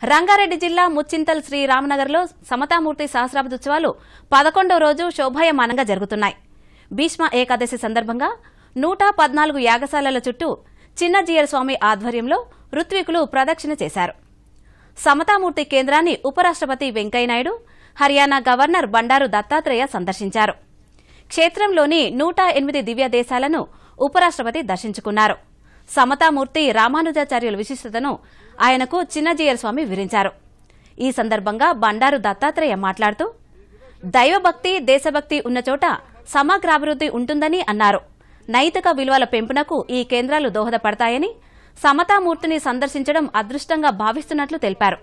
రంగారెడ్డి జిల్లా ముచ్చింతల్ శ్రీ రామనగర్లో సమతామూర్తి సహస్రాబ్దోత్సవాలు పదకొండవ రోజు శోభాయమానంగా జరుగుతున్నాయి భీష్మ ఏకాదశి సందర్భంగా నూట పద్నాలుగు యాగశాలల చుట్టూ చిన్నజీయర్ స్వామి ఆధ్వర్యంలో ఋత్వికులు ప్రదక్షిణ చేశారు సమతామూర్తి కేంద్రాన్ని ఉపరాష్ట్రపతి వెంకయ్యనాయుడు హర్యానా గవర్నర్ బండారు దత్తాత్రేయ సందర్శించారు క్షేత్రంలోని నూట ఎనిమిది దివ్య దేశాలను ఉపరాష్ట్రపతి దర్శించుకున్నారు సమతామూర్తి రామానుజాచార్యుల విశిష్టతను ఆయనకు చిన్నజీయర్ స్వామి వివరించారు ఈ సందర్భంగా బండారు దత్తాత్రేయ మాట్లాడుతూ దైవభక్తి దేశభక్తి ఉన్న చోట సమగ్రాభివృద్ది ఉంటుందని అన్నారు నైతిక విలువల పెంపునకు ఈ కేంద్రాలు దోహదపడతాయని సమతామూర్తిని సందర్శించడం అదృష్టంగా భావిస్తున్నట్లు తెలిపారు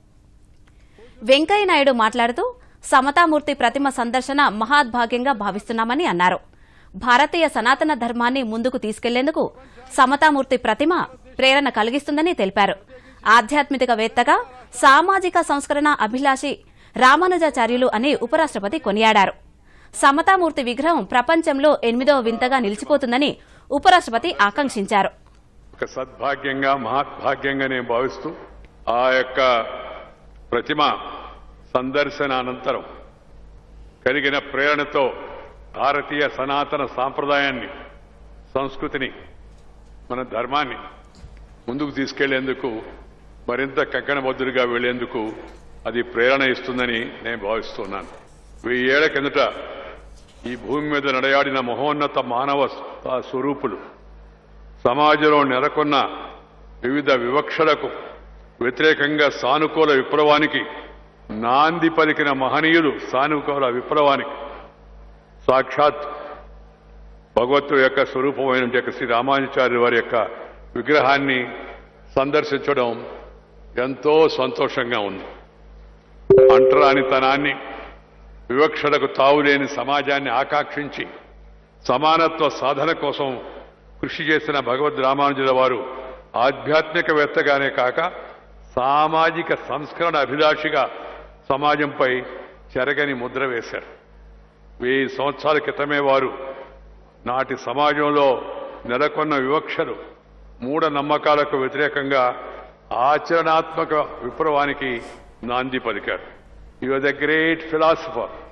వెంకయ్యనాయుడు మాట్లాడుతూ సమతామూర్తి ప్రతిమ సందర్శన మహాద్భాగ్యంగా భావిస్తున్నామని అన్నారు భారతీయ సనాతన ధర్మాన్ని ముందుకు తీసుకెళ్లేందుకు సమతామూర్తి ప్రతిమ ప్రేరణ కలిగిస్తుందని తెలిపారు ఆధ్యాత్మికవేత్తగా సామాజిక సంస్కరణ అభిలాషి రామానుజాచార్యులు అని ఉపరాష్ట్రపతి కొనియాడారు సమతామూర్తి విగ్రహం ప్రపంచంలో ఎనిమిదవ వింతగా నిలిచిపోతుందని ఉపరాష్ట్రపతి ఆకాంక్షించారు ఒక సద్భాగ్యంగా మహద్భాగ్యంగా నేను భావిస్తూ ఆ యొక్క ప్రతిమ సందర్శన అనంతరం కలిగిన ప్రేరణతో భారతీయ సనాతన సాంప్రదాయాన్ని సంస్కృతిని మన ధర్మాన్ని ముందుకు తీసుకెళ్లేందుకు మరింత కంకణబద్దులుగా వెళ్లేందుకు అది ప్రేరణ ఇస్తుందని నేను భావిస్తున్నాను వెయ్యేళ్ల కిందట ఈ భూమి మీద నడయాడిన మహోన్నత మానవ స్వరూపులు సమాజంలో నెలకొన్న వివిధ వివక్షలకు వ్యతిరేకంగా సానుకూల విప్లవానికి నాంది పలికిన మహనీయులు సానుకూల విప్లవానికి సాక్షాత్ భగవత్తుడు యొక్క స్వరూపమైన యొక్క శ్రీ రామానుచార్య వారి యొక్క విగ్రహాన్ని సందర్శించడం ఎంతో సంతోషంగా ఉంది అంటరానితనాన్ని వివక్షలకు తావులేని సమాజాన్ని ఆకాంక్షించి సమానత్వ సాధన కోసం కృషి చేసిన భగవద్ రామానుజుల వారు ఆధ్యాత్మికవేత్తగానే కాక సామాజిక సంస్కరణ అభిలాషిగా సమాజంపై చెరగని ముద్ర వేశారు వెయ్యి సంవత్సరాల క్రితమే వారు నాటి సమాజంలో నెలకొన్న వివక్షలు మూఢ నమ్మకాలకు వ్యతిరేకంగా ఆచరణాత్మక విప్లవానికి నాంది పలికారు you are the great philosopher